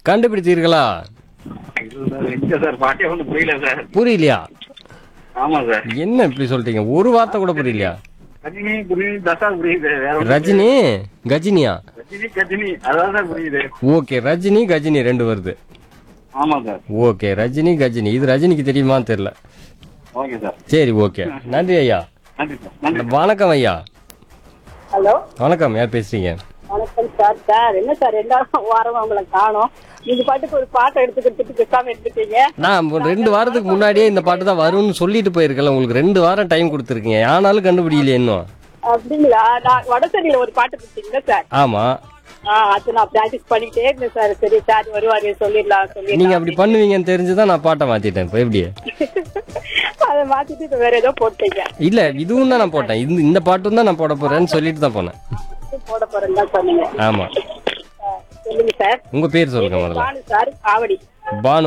கண்டுபிடித்தீர்களா இல்ல சார் எங்க சார் பாட்டே ஒன்றும் புரியல சார் புரியலையா ஆமா சார் என்ன இப்படி சொல்லிட்டீங்க ஒரு வார்த்தை கூட புரியலையா ரஜினி புரியுது தசா புரியுது வேற ஒண்ணும் ரஜினி கஜினியா ரஜினி கஜினி அதான் சார் புரியுது ஓகே ரஜினி கஜினி ரெண்டு வருது ஆமா சார் ஓகே ரஜினி கஜினி இது ரஜினிக்கு தெரியுமான்னு தெரியல ஓகே சார் சரி ஓகே நன்றி ஐயா நன்றி சார் நன்றி வணக்கம் ஐயா ஹலோ வணக்கம் யார் பேசுறீங்க வணக்கம் சார் சார் என்ன சார் ரெண்டாவது வாரம் உங்களை காணோம் நீங்க பாட்டுக்கு ஒரு பாட்டை எடுத்துக்கிட்டு பேசாம எடுத்துட்டீங்க நான் ஒரு ரெண்டு வாரத்துக்கு முன்னாடியே இந்த பாட்டு தான் வரும்னு சொல்லிட்டு போயிருக்கல உங்களுக்கு ரெண்டு வாரம் டைம் கொடுத்துருக்கீங்க ஆனாலும் கண்டுபிடிக்கல இன்னும் அப்படிங்களா நான் வடசெடியில ஒரு பாட்டு கொடுத்தீங்க சார் ஆமா ஆ அது நான் பிராக்டிஸ் பண்ணிட்டே இருந்தேன் சார் சரி சார் வருவாரு சொல்லிடலாம் நீங்க சொல்லிடலாம் அப்படி பண்ணுவீங்கன்னு தெரிஞ்சுதான் நான் பாட்டை மாத்திட்டேன் இப்போ எப்படி அதை மாத்திட்டு இப்ப வேற ஏதோ போட்டீங்க இல்ல இதுவும் தான் நான் போட்டேன் இந்த இந்த பாட்டும் தான் நான் போட போறேன்னு சொல்லிட்டு தான் போனேன் போட போறேன்னு தான் சொன்னீங்க ஆமா ஆ, சொல்லுங்க சார் உங்க பேர் சொல்லுங்க முதல்ல பானு சார் ஆவடி பானு